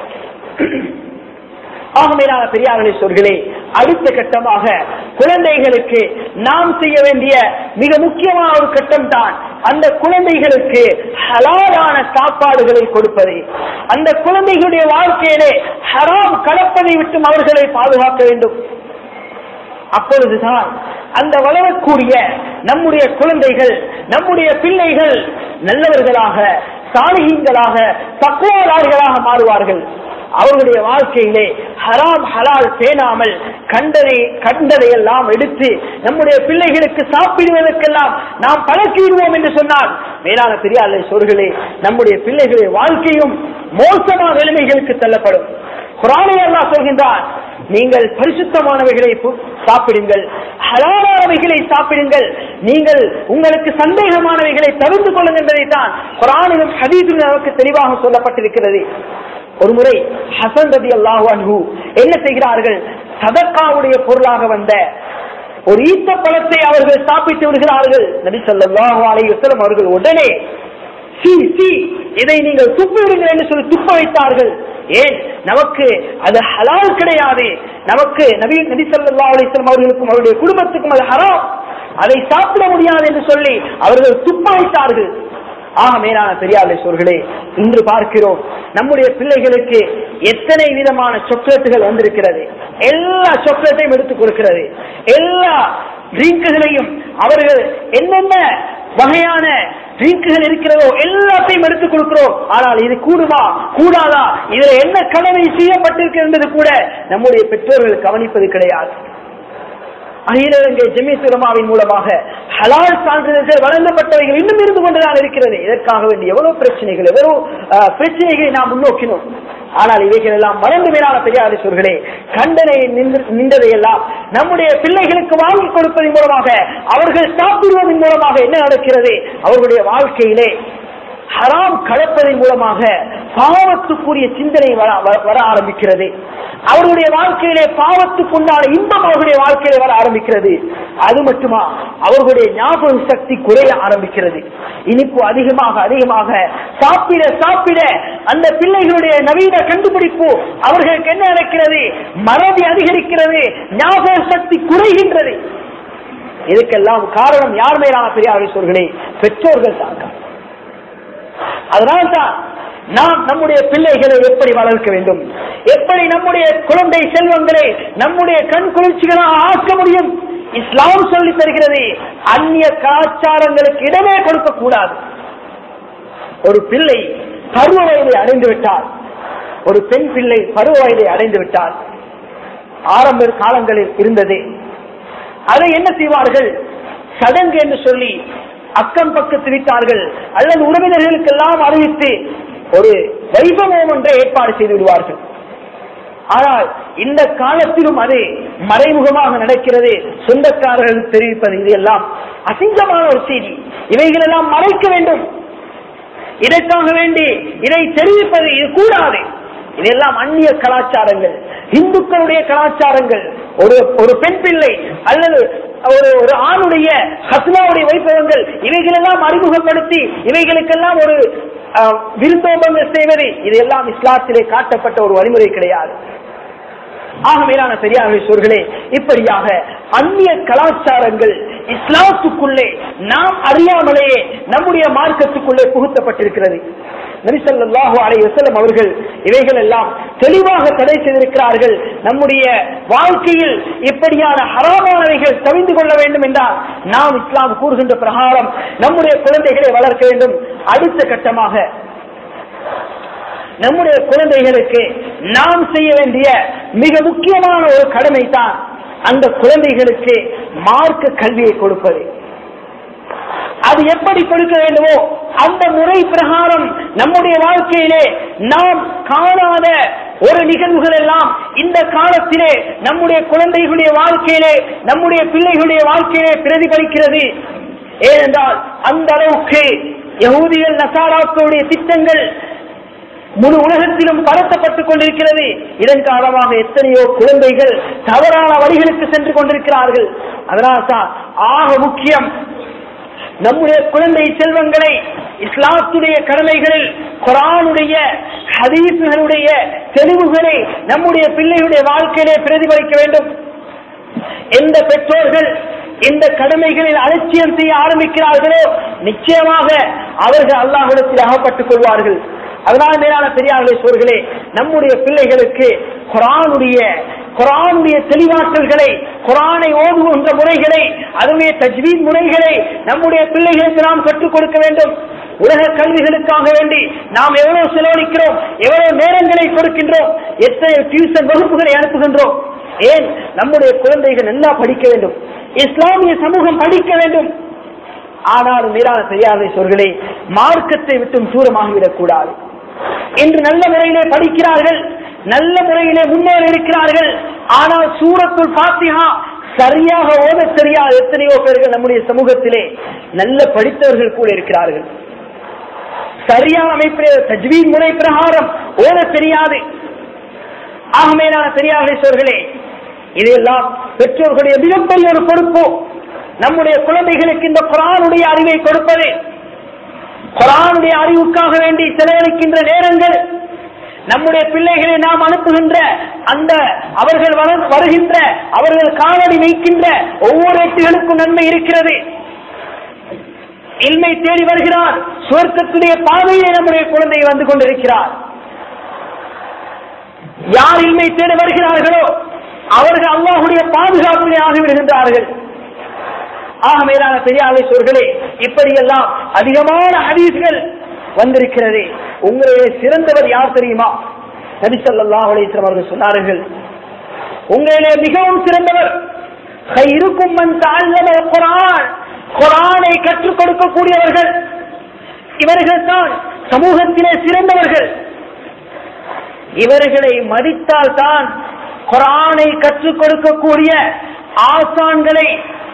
ஆகமேலான பெரியார்களே சொல்களே அடுத்த கட்டமாக குழந்தைகளுக்கு நாம் செய்ய வேண்டிய மிக முக்கியமான ஒரு கட்டம் தான் அந்த குழந்தைகளுக்கு ஹலாலான சாப்பாடுகளை கொடுப்பது அந்த குழந்தைகளுடைய வாழ்க்கையிலே ஹராம் கலப்பதை விட்டும் அவர்களை பாதுகாக்க வேண்டும் அப்பொழுதுதான் அந்த வளரக்கூடிய நம்முடைய குழந்தைகள் நம்முடைய பிள்ளைகள் நல்லவர்களாக சாலிகங்களாக தக்குவாளர்களாக மாறுவார்கள் அவர்களுடைய வாழ்க்கையிலே ஹராம் ஹலால் பேணாமல் கண்டதை கண்டதை எல்லாம் எடுத்து நம்முடைய பிள்ளைகளுக்கு சாப்பிடுவதற்கெல்லாம் நாம் பழக்கிவிடுவோம் என்று சொன்னால் மேலான பெரியாரை சொல்களே நம்முடைய பிள்ளைகளுடைய வாழ்க்கையும் மோசமான நிலைமைகளுக்கு தள்ளப்படும் குரானை அல்லாஹ் சொல்கின்றான் நீங்கள் பரிசுத்தமானவைகளை பு- சாப்பிடுங்கள் ஹலாலானவைகளை சாப்பிடுங்கள் நீங்கள் உங்களுக்கு சந்தேகமானவைகளை தவிர்த்து கொள்ளுங்கள் என்பதைத்தான் குரானிலும் ஹதீஸிலும் நமக்கு தெளிவாக சொல்லப்பட்டிருக்கிறது ஒரு முறை ஹசன் ரதி அல்லாஹு அன்ஹு என்ன செய்கிறார்கள் சதக்காவுடைய பொருளாக வந்த ஒரு ஈத்த பழத்தை அவர்கள் சாப்பிட்டு விடுகிறார்கள் நபி ஸல்லல்லாஹு அலைஹி வஸல்லம் அவர்கள் உடனே சி சி இதை நீங்கள் துப்பி விடுங்கள் என்று சொல்லி துப்ப வைத்தார்கள் ஏன் நமக்கு அது ஹலால் கிடையாது நமக்கு நபி நபி ஸல்லல்லாஹு அலைஹி வஸல்லம் அவர்களுக்கும் அவருடைய குடும்பத்துக்கும் அது ஹராம் அதை சாப்பிட முடியாது என்று சொல்லி அவர்கள் துப்ப வைத்தார்கள் ஆக மேலான பெரியார்களே சோர்களே இன்று பார்க்கிறோம் நம்முடைய பிள்ளைகளுக்கு எத்தனை விதமான சாக்லேட்டுகள் வந்திருக்கிறது எல்லா சாக்லேட்டையும் எடுத்துக் கொடுக்கிறது எல்லா ட்ரிங்குகளையும் அவர்கள் என்னென்ன வகையான ட்ரிங்குகள் இருக்கிறதோ எல்லாத்தையும் எடுத்துக் கொடுக்கிறோம் ஆனால் இது கூடுமா கூடாதா இதுல என்ன கடமை செய்யப்பட்டிருக்கு என்பது கூட நம்முடைய பெற்றோர்கள் கவனிப்பது கிடையாது அகில இலங்கை ஜெமித் உலமாவின் மூலமாக ஹலால் சான்றிதழ்கள் வழங்கப்பட்டவைகள் இன்னும் இருந்து கொண்டுதான் இருக்கிறது இதற்காக வேண்டிய எவ்வளவு பிரச்சனைகள் எவ்வளவு அஹ், பிரச்சனைகளை நாம் முன்னோக்கினோம் ஆனால் இவைகள் எல்லாம் மறந்து மேலான பெரியாரிசோர்களே கண்டனை நின்று- நின்றதையெல்லாம் நம்முடைய பிள்ளைகளுக்கு வாங்கி கொடுப்பதன் மூலமாக அவர்கள் சாப்பிடுவதன் மூலமாக என்ன நடக்கிறது அவர்களுடைய வாழ்க்கையிலே ஹராம் கலப்பதன் மூலமாக பாவத்துக்குரிய சிந்தனை வர வர- வர ஆரம்பிக்கிறது அவருடைய வாழ்க்கையிலே பாவத்துக்குண்டான இன்பம் அவருடைய வாழ்க்கையிலே வர ஆரம்பிக்கிறது அது மட்டுமா அவர்களுடைய ஞாபக சக்தி குறைய ஆரம்பிக்கிறது இனிப்பு அதிகமாக அதிகமாக சாப்பிட சாப்பிட அந்த பிள்ளைகளுடைய நவீன கண்டுபிடிப்பு அவர்களுக்கு என்ன நடக்கிறது மறதி அதிகரிக்கிறது ஞாபக சக்தி குறைகின்றது இதுக்கெல்லாம் காரணம் யார் மேலான பெரியார் சொல்களே பெற்றோர்கள் தான் காரணம். அதனால்தான் நாம் நம்முடைய பிள்ளைகளை எப்படி வளர்க்க வேண்டும் எப்படி நம்முடைய குழந்தை செல்வங்களை நம்முடைய கண் குளிர்ச்சிகளாக ஆக்க முடியும் இஸ்லாம் சொல்லி தருகிறது அந்நிய கலாச்சாரங்களுக்கு இடமே கொடுக்க கூடாது ஒரு பிள்ளை பருவ வயதை அடைந்து விட்டார் ஒரு பெண் பிள்ளை பருவ வயதை அடைந்து விட்டார் ஆரம்ப காலங்களில் இருந்தது அதை என்ன செய்வார்கள் சடங்கு என்று சொல்லி அக்கம் பக்கத்து விட்டார்கள் அல்லது உறவினர்களுக்கெல்லாம் அறிவித்து ஒரு வைபவம் ஒன்றை ஏற்பாடு செய்து விடுவார்கள் ஆனால் இந்த காலத்திலும் அது மறைமுகமாக நடக்கிறது சொந்தக்காரர்கள் தெரிவிப்பது இது எல்லாம் அசிங்கமான ஒரு செய்தி இவைகளெல்லாம் மறைக்க வேண்டும் இதற்காக வேண்டி இதை தெரிவிப்பது இது கூடாது இதெல்லாம் அந்நிய கலாச்சாரங்கள் இந்துக்களுடைய கலாச்சாரங்கள் ஒரு ஒரு பெண் பிள்ளை அல்லது ஒரு ஒரு ஆணுடைய ஹஸ்னாவுடைய வைபவங்கள் இவைகளெல்லாம் அறிமுகப்படுத்தி இவைகளுக்கெல்லாம் ஒரு அஹ், விருந்தோபங்கள் செய்வது இதெல்லாம் இஸ்லாத்திலே காட்டப்பட்ட ஒரு வழிமுறை கிடையாது ஆக மேலான பெரியார்கள் சோர்களே இப்படியாக அந்நிய கலாச்சாரங்கள் இஸ்லாத்துக்குள்ளே நாம் அறியாமலேயே நம்முடைய மார்க்கத்துக்குள்ளே புகுத்தப்பட்டிருக்கிறது நபிசல்லாஹு அலை வசலம் அவர்கள் இவைகள் எல்லாம் தெளிவாக தடை செய்திருக்கிறார்கள் நம்முடைய வாழ்க்கையில் இப்படியான ஹராமானவைகள் தவிந்து கொள்ள வேண்டும் என்றால் நாம் இஸ்லாம் கூறுகின்ற பிரகாரம் நம்முடைய குழந்தைகளை வளர்க்க வேண்டும் அடுத்த கட்டமாக நம்முடைய குழந்தைகளுக்கு நாம் செய்ய வேண்டிய மிக முக்கியமான ஒரு கடமை தான் அந்த குழந்தைகளுக்கு மார்க்க கல்வியை கொடுப்பது அது எப்படி கொடுக்க வேண்டுமோ அந்த முறை பிரகாரம் நம்முடைய வாழ்க்கையிலே நாம் காணாத ஒரு நிகழ்வுகள் எல்லாம் இந்த காலத்திலே நம்முடைய குழந்தைகளுடைய வாழ்க்கையிலே நம்முடைய பிள்ளைகளுடைய வாழ்க்கையிலே பிரதிபலிக்கிறது ஏனென்றால் அந்த அளவுக்கு யகூதிகள் நசாராக்களுடைய திட்டங்கள் முழு உலகத்திலும் பரத்தப்பட்டுக் கொண்டிருக்கிறது இதன் காரணமாக எத்தனையோ குழந்தைகள் தவறான வழிகளுக்கு சென்று கொண்டிருக்கிறார்கள் அதனால்தான் ஆக முக்கியம் நம்முடைய குழந்தை செல்வங்களை இஸ்லாத்துடைய கடமைகளில் குரானுடைய ஹதீசுகளுடைய தெளிவுகளை நம்முடைய பிள்ளைகளுடைய வாழ்க்கையிலே பிரதிபலிக்க வேண்டும் எந்த பெற்றோர்கள் இந்த கடமைகளில் அலட்சியம் செய்ய ஆரம்பிக்கிறார்களோ நிச்சயமாக அவர்கள் அல்லாஹிடத்தில் அகப்பட்டுக் கொள்வார்கள் அதனால் மேலான பெரியார்களே சோர்களே நம்முடைய பிள்ளைகளுக்கு குரானுடைய குரானுடைய தெளிவாற்றல்களை குரானை ஓதுகின்ற முறைகளை அதனுடைய தஜ்வீத் முறைகளை நம்முடைய பிள்ளைகளுக்கு நாம் கற்றுக் கொடுக்க வேண்டும் உலக கல்விகளுக்காக வேண்டி நாம் எவ்வளவு செலவழிக்கிறோம் எவ்வளவு நேரங்களை கொடுக்கின்றோம் எத்தனை டியூஷன் வகுப்புகளை அனுப்புகின்றோம் ஏன் நம்முடைய குழந்தைகள் நல்லா படிக்க வேண்டும் இஸ்லாமிய சமூகம் படிக்க வேண்டும் ஆனால் மீதான பெரியாரை சொல்களே மார்க்கத்தை விட்டும் தூரமாகிவிடக் கூடாது இன்று நல்ல முறையிலே படிக்கிறார்கள் நல்ல முறையிலே முன்னேறி இருக்கிறார்கள் ஆனால் சூரத்துல் பாத்திஹா சரியாக ஓத தெரியாத எத்தனையோ பேர்கள் நம்முடைய சமூகத்திலே நல்ல படித்தவர்கள் கூட இருக்கிறார்கள் சரியான அமைப்பிலே தஜ்வீத் முறை பிரகாரம் ஓத தெரியாது ஆக மேலான பெரியார்களே சோர்களே இதையெல்லாம் பெற்றோர்களுடைய மிகப்பெரிய ஒரு பொறுப்பு நம்முடைய குழந்தைகளுக்கு இந்த குரானுடைய அறிவை கொடுப்பது குரானுடைய அறிவுக்காக வேண்டி செலவழிக்கின்ற நேரங்கள் நம்முடைய பிள்ளைகளை நாம் அனுப்புகின்ற அந்த அவர்கள் வர- வருகின்ற அவர்கள் காலடி வைக்கின்ற ஒவ்வொரு எட்டுகளுக்கும் நன்மை இருக்கிறது இல்மை தேடி வருகிறார் சுவர்க்கத்துடைய பாதையிலே நம்முடைய குழந்தை வந்து கொண்டிருக்கிறார் யார் இல்மை தேடி வருகிறார்களோ அவர்கள் அல்லாஹுடைய பாதுகாப்பிலே ஆகிவிடுகின்றார்கள் ஆக மேலான பெரியாவை சோர்களே இப்படியெல்லாம் அதிகமான ஹதீஸ்கள் வந்திருக்கிறது உங்களிலே சிறந்தவர் யார் தெரியுமா நபி ஸல்லல்லாஹு அலைஹி வஸல்லம் அவர்கள் சொன்னார்கள் உங்களிலே மிகவும் சிறந்தவர் இருக்கும் மன் தஅல்லம குர்ஆன் குர்ஆனை கற்றுக் கொடுக்கக்கூடியவர்கள் இவர்கள் தான் சமூகத்திலே சிறந்தவர்கள் இவர்களை மதித்தால் தான் குரானை கற்றுக் கொடுக்கக்கூடிய ஆசான்களை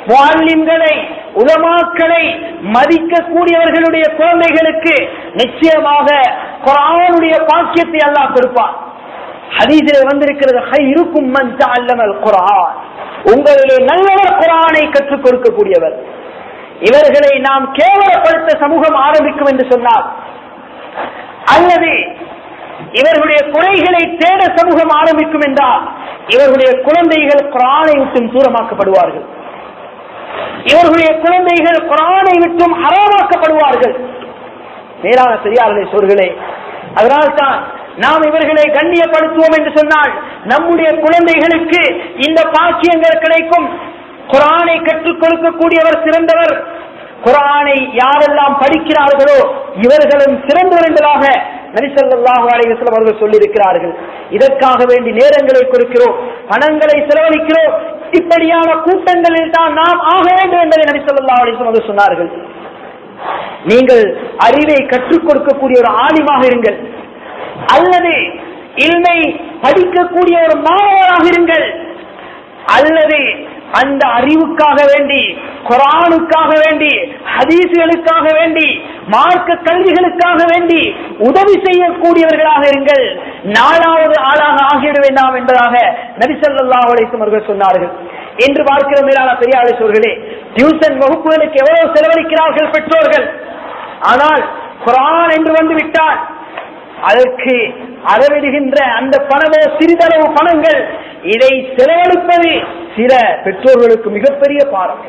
முஅல்லிம்களை உலமாக்களை மதிக்கக்கூடியவர்களுடைய குழந்தைகளுக்கு நிச்சயமாக குரானுடைய பாக்கியத்தை அல்லாஹ் கொடுப்பான் ஹதீஸில் வந்திருக்கிறது ஹைருக்கும் மன் தஅல்லமல் குர்ஆன் உங்களிலே நல்லவர் குர்ஆனை கற்றுக் கொடுக்கக்கூடியவர் இவர்களை நாம் கேவலப்படுத்த சமூகம் ஆரம்பிக்கும் என்று சொன்னார் அல்லது இவர்களுடைய குறைகளை தேட சமூகம் ஆரம்பிக்கும் என்றால் இவர்களுடைய குழந்தைகள் குரானை விட்டும் தூரமாக்கப்படுவார்கள் இவர்களுடைய குழந்தைகள் குரானை விட்டும் ஹராமாக்கப்படுவார்கள் மேலான பெரியார்களே சொர்களே அதனால்தான் நாம் இவர்களை கண்ணியப்படுத்துவோம் என்று சொன்னால் நம்முடைய குழந்தைகளுக்கு இந்த பாக்கியங்கள் கிடைக்கும் குரானை கற்றுக் கொடுக்கக்கூடியவர் சிறந்தவர் குரானை யாரெல்லாம் படிக்கிறார்களோ இவர்களும் சிறந்தவர் என்பதாக நரிசல்லாஹு அலைவசம் அவர்கள் சொல்லியிருக்கிறார்கள் இதற்காக வேண்டி நேரங்களை கொடுக்கிறோம் பணங்களை செலவழிக்கிறோம் இப்படியான கூட்டங்களில் தான் நாம் ஆக வேண்டும் என்பதை நரிசல்லா அலிஸ்லம் அவர்கள் சொன்னார்கள் நீங்கள் அறிவை கற்றுக் கொடுக்கக்கூடிய ஒரு ஆலிமாக இருங்கள் அல்லது இல்மை படிக்கக்கூடிய ஒரு மாணவராக இருங்கள் அல்லது அந்த அறிவுக்காக வேண்டி குரானுக்காக வேண்டி ஹதீசுகளுக்காக வேண்டி மார்க்க கல்விகளுக்காக வேண்டி உதவி செய்யக்கூடியவர்களாக இருங்கள் நாலாவது ஆளாக ஆகிவிட வேண்டாம் என்பதாக நபிசல்லா அலிஸ்லம் அவர்கள் சொன்னார்கள் என்று பார்க்கிற மேலான பெரியாளை சொல்களே டியூஷன் வகுப்புகளுக்கு எவ்வளவு செலவழிக்கிறார்கள் பெற்றோர்கள் ஆனால் குரான் என்று வந்து விட்டால் அதற்கு அளவிடுகின்ற அந்த பணமோ சிறிதளவு பணங்கள் இதை செலவழிப்பது சில பெற்றோர்களுக்கு மிகப்பெரிய பாரம்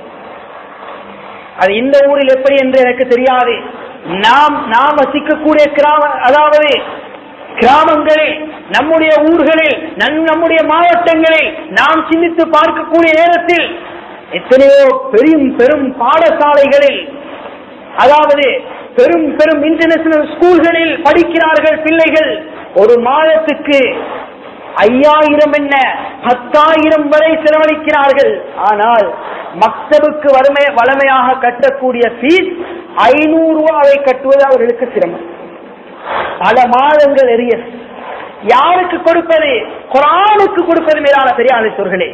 அது இந்த ஊரில் எப்படி என்று எனக்கு தெரியாது நாம் நாம் வசிக்கக்கூடிய கிராம அதாவது கிராமங்களில் நம்முடைய ஊர்களில் நம் நம்முடைய மாவட்டங்களில் நாம் சிந்தித்து பார்க்கக்கூடிய நேரத்தில் எத்தனையோ பெரும் பெரும் பாடசாலைகளில் அதாவது பெரும் பெரும் இன்டர்நேஷனல் ஸ்கூல்களில் படிக்கிறார்கள் பிள்ளைகள் ஒரு மாதத்துக்கு ஐயாயிரம் என்ன பத்தாயிரம் வரை செலவழிக்கிறார்கள் ஆனால் மக்தபுக்கு வறுமை வளமையாக கட்டக்கூடிய ஃபீஸ் ஐநூறு ரூபாவை கட்டுவது அவர்களுக்கு சிரமம் பல மாதங்கள் எரிய யாருக்கு கொடுப்பது குரானுக்கு கொடுப்பது மேலான பெரியாளர் சொர்களே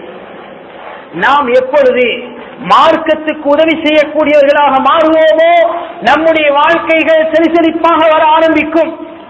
நாம் எப்பொழுது மார்க்கத்துக்கு உதவி செய்யக்கூடியவர்களாக மாறுவோமோ நம்முடைய வாழ்க்கைகள் செலிசெலிப்பாக வர ஆரம்பிக்கும்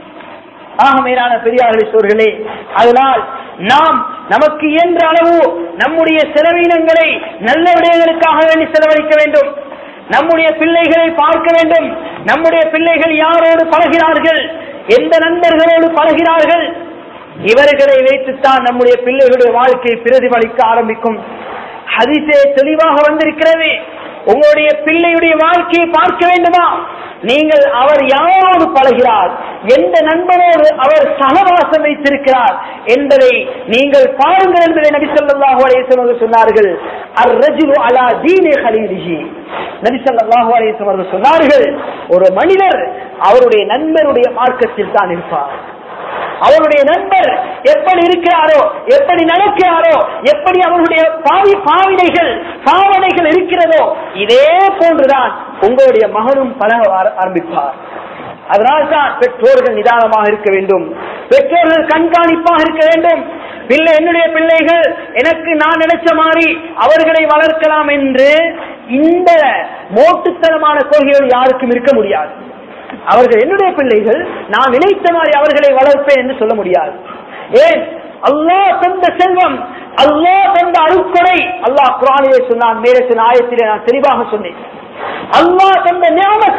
ஆக மேலான பெரியார்களே சோர்களே அதனால் நாம் நமக்கு இயன்ற அளவு நம்முடைய செலவீனங்களை நல்ல விடயங்களுக்காக வேண்டி செலவழிக்க வேண்டும் நம்முடைய பிள்ளைகளை பார்க்க வேண்டும் நம்முடைய பிள்ளைகள் யாரோடு பழகிறார்கள் எந்த நண்பர்களோடு பழகிறார்கள் இவர்களை வைத்துத்தான் நம்முடைய பிள்ளைகளுடைய வாழ்க்கை பிரதிபலிக்க ஆரம்பிக்கும் ஹதிசே தெளிவாக வந்திருக்கிறது உங்களுடைய பிள்ளையுடைய வாழ்க்கையை பார்க்க வேண்டுமா நீங்கள் அவர் யாரோடு பழகிறார் எந்த நண்பனோடு அவர் சகவாசம் வைத்திருக்கிறார் என்பதை நீங்கள் பாருங்கள் என்பதை நபி சொல்லாஹு அலையம் சொன்னார்கள் அர் ரஜுலு அலா தீனே ஹலீலிஹி நபி சொல்லாஹு அலையம் அவர்கள் சொன்னார்கள் ஒரு மனிதர் அவருடைய நண்பருடைய மார்க்கத்தில் தான் இருப்பார் அவருடைய நண்பர் எப்படி இருக்கிறாரோ எப்படி நடக்கிறாரோ எப்படி அவருடைய பாவி பாவினைகள் பாவனைகள் இருக்கிறதோ இதே போன்றுதான் உங்களுடைய மகனும் பழக ஆரம்பிப்பார் அதனால்தான் பெற்றோர்கள் நிதானமாக இருக்க வேண்டும் பெற்றோர்கள் கண்காணிப்பாக இருக்க வேண்டும் பிள்ளை என்னுடைய பிள்ளைகள் எனக்கு நான் நினைச்ச மாதிரி அவர்களை வளர்க்கலாம் என்று இந்த மோட்டுத்தனமான கொள்கைகள் யாருக்கும் இருக்க முடியாது அவர்கள் என்னுடைய பிள்ளைகள் நான் நினைத்த மாதிரி அவர்களை வளர்ப்பேன் என்று சொல்ல முடியாது ஏன் அல்லாஹ் தந்த செல்வம் அல்லாஹ் தந்த அருட்கொடை அல்லாஹ் குரானிலே சொன்னான் மேலே சொன்ன ஆயத்திலே நான் தெளிவாக சொன்னேன் அல்லாஹ் தந்த நியாமத்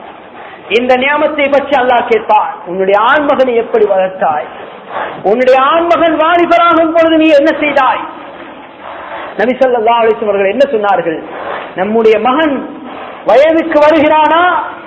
இந்த நியமத்தை பற்றி அல்லாஹ் கேட்பான் உன்னுடைய ஆண்மகனை எப்படி வளர்த்தாய் உன்னுடைய ஆண்மகன் வாலிபராகும் பொழுது நீ என்ன செய்தாய் நபி சொல்லா அலிஸ்லம் அவர்கள் என்ன சொன்னார்கள் நம்முடைய மகன் வயதுக்கு வருகிறானா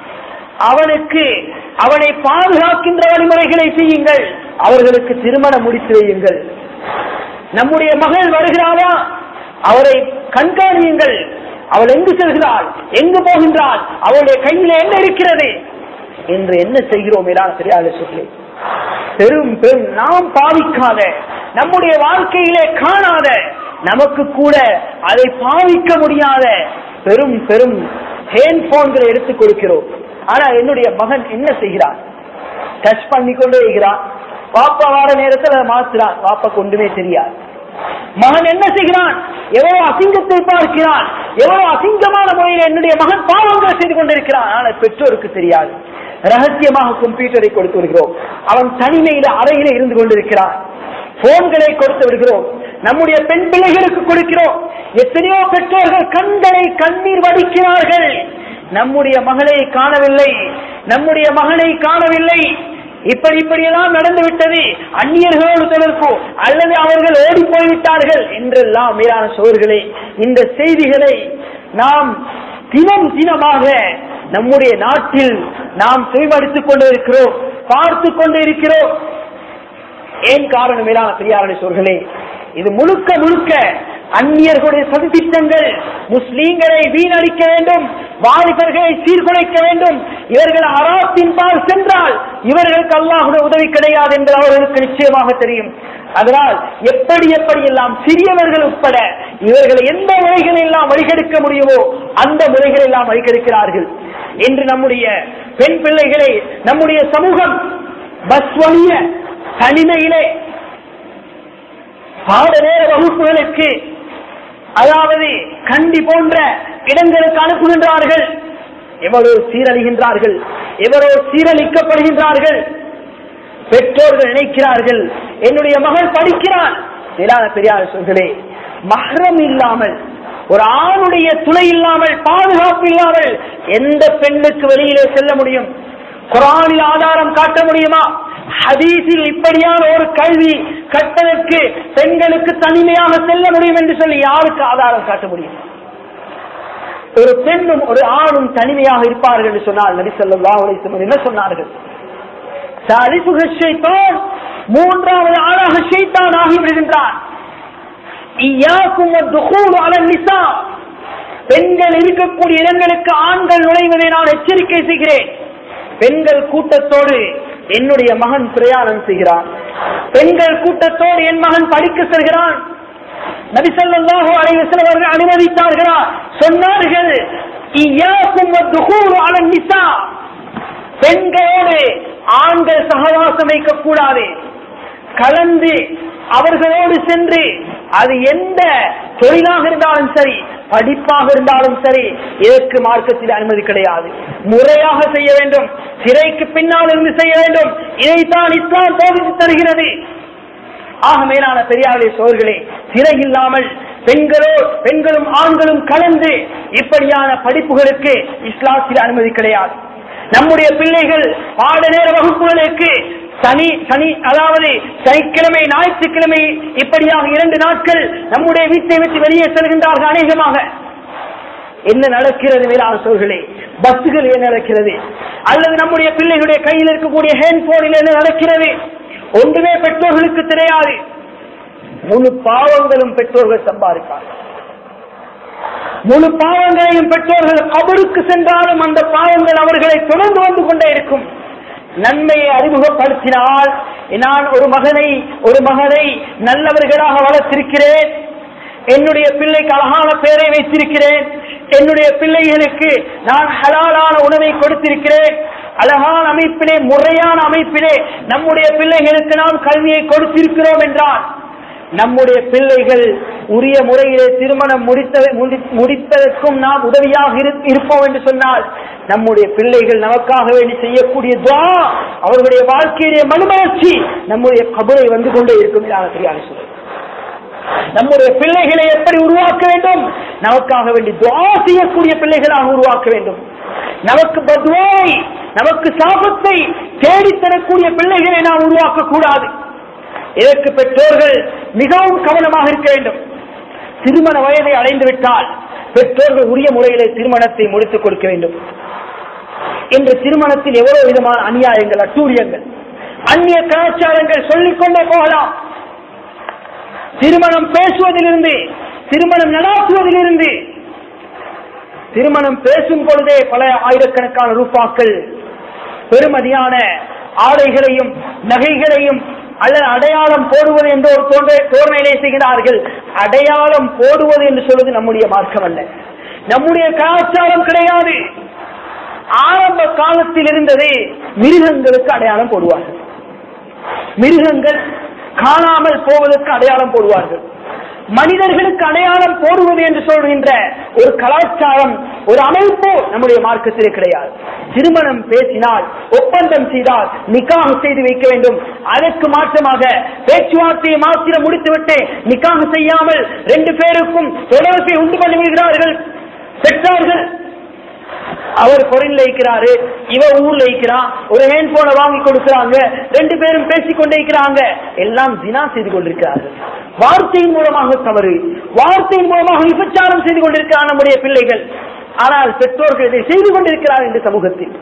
அவனுக்கு அவனை பாதுகாக்கின்ற வழிமுறைகளை செய்யுங்கள் அவர்களுக்கு திருமணம் முடித்து வையுங்கள் நம்முடைய மகள் வருகிறாரா அவரை கண்காணியுங்கள் அவள் எங்கு செல்கிறாள் எங்கு போகின்றாள் அவளுடைய கையில என்ன இருக்கிறது என்று என்ன செய்கிறோம் எல்லாம் சரியாக சொல்லி பெரும் பெரும் நாம் பாவிக்காத நம்முடைய வாழ்க்கையிலே காணாத நமக்கு கூட அதை பாவிக்க முடியாத பெரும் பெரும் ஹேண்ட் போன்களை எடுத்துக் கொடுக்கிறோம் ஆனா என்னுடைய மகன் என்ன செய்கிறான் டச் பண்ணி கொண்டே இருக்கிறான் வாப்பா வார நேரத்தில் அதை மாத்துறான் வாப்பா கொண்டுமே தெரியாது மகன் என்ன செய்கிறான் எவ்வளவு அசிங்கத்தை பார்க்கிறான் எவ்வளவு அசிங்கமான முறையில் என்னுடைய மகன் பாவங்களை செய்து கொண்டிருக்கிறான் ஆனால் பெற்றோருக்கு தெரியாது ரகசியமாக கம்ப்யூட்டரை கொடுத்து விடுகிறோம் அவன் தனிமையில அறையில இருந்து கொண்டிருக்கிறான் போன்களை கொடுத்து விடுகிறோம் நம்முடைய பெண் பிள்ளைகளுக்கு கொடுக்கிறோம் எத்தனையோ பெற்றோர்கள் கண்களை கண்ணீர் வடிக்கிறார்கள் நம்முடைய மகளை காணவில்லை நம்முடைய மகனை காணவில்லை இப்படி இப்படியெல்லாம் நடந்து விட்டது அந்நியர்களோடு தொடர்பு அல்லது அவர்கள் ஓடி போய்விட்டார்கள் என்றெல்லாம் மேலான சோர்களே இந்த செய்திகளை நாம் தினம் தினமாக நம்முடைய நாட்டில் நாம் செவிமடுத்துக் கொண்டு இருக்கிறோம் பார்த்து கொண்டு இருக்கிறோம் ஏன் காரணம் மேலான பெரியாரணி சோர்களே இது முழுக்க முழுக்க அந்நியர்களுடைய சதித்திட்டங்கள் முஸ்லீம்களை வீணடிக்க வேண்டும் வாலிபர்களை சீர்குலைக்க வேண்டும் இவர்கள் அராத்தின் பால் சென்றால் இவர்களுக்கு அல்லாஹுடைய உதவி கிடையாது என்று அவர்களுக்கு நிச்சயமாக தெரியும் அதனால் எப்படி எப்படி எல்லாம் சிறியவர்கள் உட்பட இவர்களை எந்த முறைகள் எல்லாம் வழிகெடுக்க முடியுமோ அந்த முறைகள் எல்லாம் வழிகெடுக்கிறார்கள் என்று நம்முடைய பெண் பிள்ளைகளை நம்முடைய சமூகம் பஸ் வழிய தனிமையிலே பாட நேர வகுப்புகளுக்கு அதாவது கண்டி போன்ற இடங்களுக்கு அனுப்புகின்றார்கள் எவ்வளவு சீரழிகின்றார்கள் எவ்வளவு சீரழிக்கப்படுகின்றார்கள் பெற்றோர்கள் நினைக்கிறார்கள் என்னுடைய மகள் படிக்கிறான் மேலான பெரியார் சொல்களே மகரம் இல்லாமல் ஒரு ஆணுடைய துணை இல்லாமல் பாதுகாப்பு இல்லாமல் எந்த பெண்ணுக்கு வெளியிலே செல்ல முடியும் குரானில் ஆதாரம் காட்ட முடியுமா ஹதீஸில் இப்படியான ஒரு கல்வி கட்டதற்கு பெண்களுக்கு தனிமையாக செல்ல முடியும் என்று சொல்லி யாருக்கு ஆதாரம் காட்ட முடியும் ஒரு பெண்ணும் ஒரு ஆணும் தனிமையாக இருப்பார்கள் என்று சொன்னால் நபி ஸல்லல்லாஹு அலைஹி வஸல்லம் என்ன சொன்னார்கள் சாலிசுக ஷைத்தான் மூன்றாவது ஆளாக ஷைத்தான் ஆகிவிடுகின்றான் இய்யாக்கும் வத்துகூலு அலன் நிசா பெண்கள் இருக்கக்கூடிய இடங்களுக்கு ஆண்கள் நுழைவதை நான் எச்சரிக்கை செய்கிறேன் பெண்கள் கூட்டத்தோடு என்னுடைய மகன் பிரயாணம் செய்கிறான் பெண்கள் கூட்டத்தோடு என் மகன் படிக்க செல்கிறான் நபிசல்லாஹு அலைவசம் அவர்கள் அனுமதித்தார்களா சொன்னார்கள் இய்யாக்கும் வத்துகூலு அலன் நிசா பெண்களோடு ஆண்கள் சகவாசம் வைக்கக்கூடாது கலந்து அவர்களோடு சென்று அது எந்த தொழிலாக இருந்தாலும் சரி படிப்பாக இருந்தாலும் சரி இதற்கு மார்க்கத்தில் அனுமதி கிடையாது முறையாக செய்ய வேண்டும் சிறைக்கு பின்னால் இருந்து செய்ய வேண்டும் இதைத்தான் இஸ்லாம் போதித்து தருகிறது ஆக மேலான பெரியாருடைய சோர்களே சிறை இல்லாமல் பெண்களோ பெண்களும் ஆண்களும் கலந்து இப்படியான படிப்புகளுக்கு இஸ்லாத்தில் அனுமதி கிடையாது நம்முடைய பிள்ளைகள் பாட நேர வகுப்புகளுக்கு சனி சனி அதாவது சனிக்கிழமை ஞாயிற்றுக்கிழமை இப்படியாக இரண்டு நாட்கள் நம்முடைய வீட்டை விட்டு வெளியே செல்கின்றார்கள் அநேகமாக என்ன நடக்கிறது மேலான சோர்களே பஸ்ஸுகள் என்ன நடக்கிறது அல்லது நம்முடைய பிள்ளைகளுடைய கையில் இருக்கக்கூடிய ஹேண்ட்போனில் என்ன நடக்கிறது ஒன்றுமே பெற்றோர்களுக்கு தெரியாது முழு பாவங்களும் பெற்றோர்கள் சம்பாதிப்பார்கள் முழு பாவங்களையும் பெற்றோர்கள் கபருக்கு சென்றாலும் அந்த பாவங்கள் அவர்களை தொடர்ந்து வந்து கொண்டே இருக்கும் நன்மையை அறிமுகப்படுத்தினால் நான் ஒரு மகனை ஒரு மகனை நல்லவர்களாக வளர்த்திருக்கிறேன் என்னுடைய பிள்ளைக்கு அழகான பெயரை வைத்திருக்கிறேன் என்னுடைய பிள்ளைகளுக்கு நான் ஹலாலான உணவை கொடுத்திருக்கிறேன் அழகான அமைப்பிலே முறையான அமைப்பிலே நம்முடைய பிள்ளைகளுக்கு நாம் கல்வியை கொடுத்திருக்கிறோம் என்றால் நம்முடைய பிள்ளைகள் உரிய முறையிலே திருமணம் முடித்த முடி- முடிப்பதற்கும் நாம் உதவியாக இரு- இருப்போம் என்று சொன்னால் நம்முடைய பிள்ளைகள் நமக்காக வேண்டி செய்யக்கூடிய துவா அவர்களுடைய வாழ்க்கையிலே மனுமலர்ச்சி நம்முடைய கபரை வந்து கொண்டே இருக்கும் என்று தெரியாது சொல்லுங்கள் நம்முடைய பிள்ளைகளை எப்படி உருவாக்க வேண்டும் நமக்காக வேண்டி துவா செய்யக்கூடிய பிள்ளைகளாக உருவாக்க வேண்டும் நமக்கு பத்வாய் நமக்கு சாபத்தை தேடித்தரக்கூடிய பிள்ளைகளை நாம் உருவாக்க கூடாது இதற்கு பெற்றோர்கள் மிகவும் கவனமாக இருக்க வேண்டும் திருமண வயதை அடைந்து விட்டால் பெற்றோர்கள் உரிய முறையிலே திருமணத்தை முடித்துக் கொடுக்க வேண்டும் இன்று திருமணத்தில் எவ்வளவு விதமான அநியாயங்கள் அட்டூழியங்கள் அந்நிய கலாச்சாரங்கள் சொல்லிக்கொண்டே போகலாம் திருமணம் பேசுவதிலிருந்து திருமணம் நடாத்துவதிலிருந்து திருமணம் பேசும் பொழுதே பல ஆயிரக்கணக்கான ரூபாக்கள் பெருமதியான ஆடைகளையும் நகைகளையும் அல்லது அடையாளம் போடுவது என்று ஒரு தோன்ற தோரணையிலே செய்கிறார்கள் அடையாளம் போடுவது என்று சொல்வது நம்முடைய மார்க்கம் அல்ல நம்முடைய கலாச்சாரம் கிடையாது ஆரம்ப காலத்தில் இருந்தது மிருகங்களுக்கு அடையாளம் போடுவார்கள் மிருகங்கள் காணாமல் போவதற்கு அடையாளம் போடுவார்கள் மனிதர்களுக்கு அடையாளம் போடுவது என்று சொல்கின்ற ஒரு கலாச்சாரம் ஒரு அமைப்பு நம்முடைய மார்க்கத்திலே கிடையாது திருமணம் பேசினால் ஒப்பந்தம் செய்தால் நிக்காக செய்து வைக்க வேண்டும் அதற்கு மாற்றமாக பேச்சுவார்த்தையை மாத்திரம் முடித்துவிட்டு நிக்காக செய்யாமல் ரெண்டு பேருக்கும் தொடர்பை உண்டு பண்ணி விடுகிறார்கள் பெற்றார்கள் அவர் பொருள் இருக்கிறாரு இவ ஊர்ல இருக்கிறான் ஒரு ஹேண்ட் போனை வாங்கி கொடுக்கிறாங்க ரெண்டு பேரும் பேசிக் கொண்டே இருக்கிறாங்க எல்லாம் தினா செய்து கொண்டிருக்கிறார்கள் வார்த்தையின் மூலமாக தவறு வார்த்தையின் மூலமாக விபச்சாரம் செய்து கொண்டிருக்கிறார் நம்முடைய பிள்ளைகள் ஆனால் பெற்றோர்கள் இதை செய்து கொண்டிருக்கிறார் இந்த சமூகத்தில்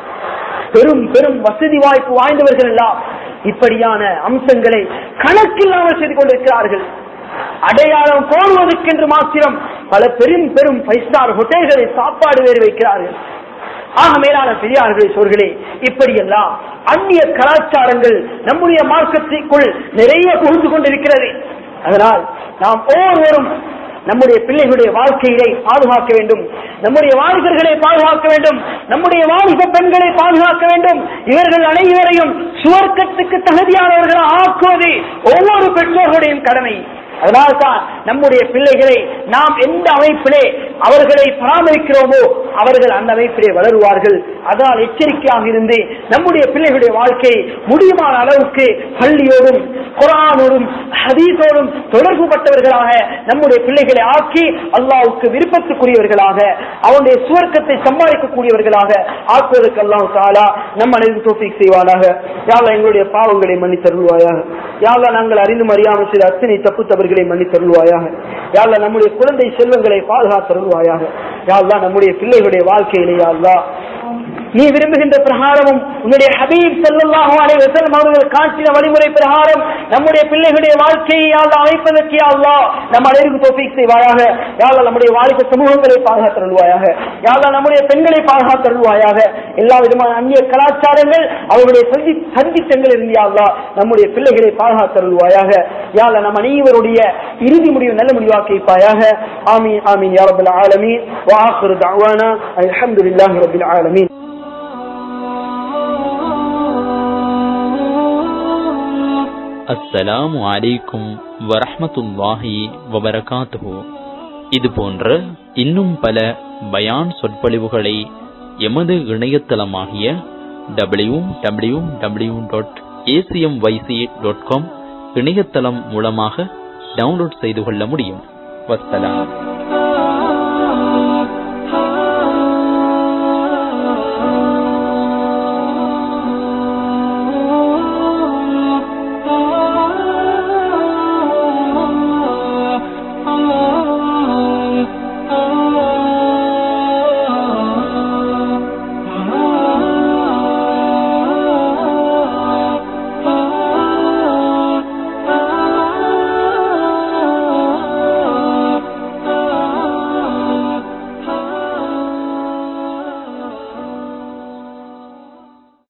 பெரும் பெரும் வசதி வாய்ப்பு வாய்ந்தவர்கள் எல்லாம் இப்படியான அம்சங்களை கணக்கில்லாமல் செய்து கொண்டிருக்கிறார்கள் அடையாளம் போடுவதற்கென்று மாத்திரம் பல பெரும் பெரும் ஃபைவ் ஸ்டார் ஹோட்டல்களில் சாப்பாடு வேறு வைக்கிறார்கள் ஆக மேலான பெரியார்களே சோர்களே இப்படியெல்லாம் அந்நிய கலாச்சாரங்கள் நம்முடைய மார்க்கத்திற்குள் நிறைய புகுந்து கொண்டிருக்கிறது அதனால் நாம் ஒவ்வொருவரும் நம்முடைய பிள்ளைகளுடைய வாழ்க்கையை பாதுகாக்க வேண்டும் நம்முடைய வாலிபர்களை பாதுகாக்க வேண்டும் நம்முடைய வாலிப பெண்களை பாதுகாக்க வேண்டும் இவர்கள் அனைவரையும் சுவர்க்கத்துக்கு தகுதியானவர்களை ஆக்குவது ஒவ்வொரு பெற்றோர்களுடையும் கடமை அதனால்தான் நம்முடைய பிள்ளைகளை நாம் எந்த அமைப்பிலே அவர்களை பராமரிக்கிறோமோ அவர்கள் அந்த அமைப்பிலே வளருவார்கள் அதனால் எச்சரிக்கையாக இருந்து நம்முடைய பிள்ளைகளுடைய வாழ்க்கை முடியுமான அளவுக்கு பள்ளியோடும் குரானோடும் ஹதீஸோடும் தொடர்பு பட்டவர்களாக நம்முடைய பிள்ளைகளை ஆக்கி அல்லாவுக்கு விருப்பத்துக்குரியவர்களாக அவனுடைய சுவர்க்கத்தை சம்பாதிக்கக்கூடியவர்களாக ஆக்குவதற்கு அல்லாஹ் தாலா நம்ம அனைவரும் தோப்பிக் செய்வானாக யாழ்லா எங்களுடைய பாவங்களை மன்னித்தருள்வாயாக யாழ்லா நாங்கள் அறிந்தும் அறியாமல் சில அத்தனை தப்பு தவறுகளை மன்னித்தருள்வாயாக யாழ்லா நம்முடைய குழந்தை செல்வங்களை பாதுகாத்தருள்வாயாக யாழ்லா நம்முடைய பிள்ளைகளுடைய வாழ்க்கையிலே யாழ்லா நீ விரும்புகின்ற பிரகாரமும் உன்னுடைய ஹபீப் செல்லல்லாஹு அலைஹி வஸல்லம் அவர்கள் காட்டின வழிமுறை பிரகாரம் நம்முடைய பிள்ளைகளுடைய வாழ்க்கையை யாழ்லா அமைப்பதற்கு யாழ்லா நம் அனைவருக்கு தோப்பிக் செய்வாயாக யாழ்லா நம்முடைய வாலிப சமூகங்களை பாதுகாத்தருள்வாயாக யாழ்லா நம்முடைய பெண்களை பாதுகாத்தருள்வாயாக எல்லா விதமான அந்நிய கலாச்சாரங்கள் அவர்களுடைய சந்தி சந்தித்தங்கள் இருந்து யாழ்லா நம்முடைய பிள்ளைகளை பாதுகாத்தருள்வாயாக யாழ்லா நம் அனைவருடைய இறுதி முடிவு நல்ல முடிவாக்கி வைப்பாயாக ஆமீன் ஆமீன் யா ரப்பல் ஆலமீன் வா ஆখিরு தஅவானா அல்ஹம்துலில்லாஹி ரப்பில் ஆலமீன் அஸ்ஸலாமு அலைக்கும் வரஹ்மத்துல்லாஹி வபரகாத்துஹு இது போன்ற இன்னும் பல பயான் சொற்பொழிவுகளை எமது இணையதளமாகிய W W W dot ACM YC dot com இணையதளம் மூலமாக டவுன்லோட் செய்து கொள்ள முடியும் வஸ்ஸலாம்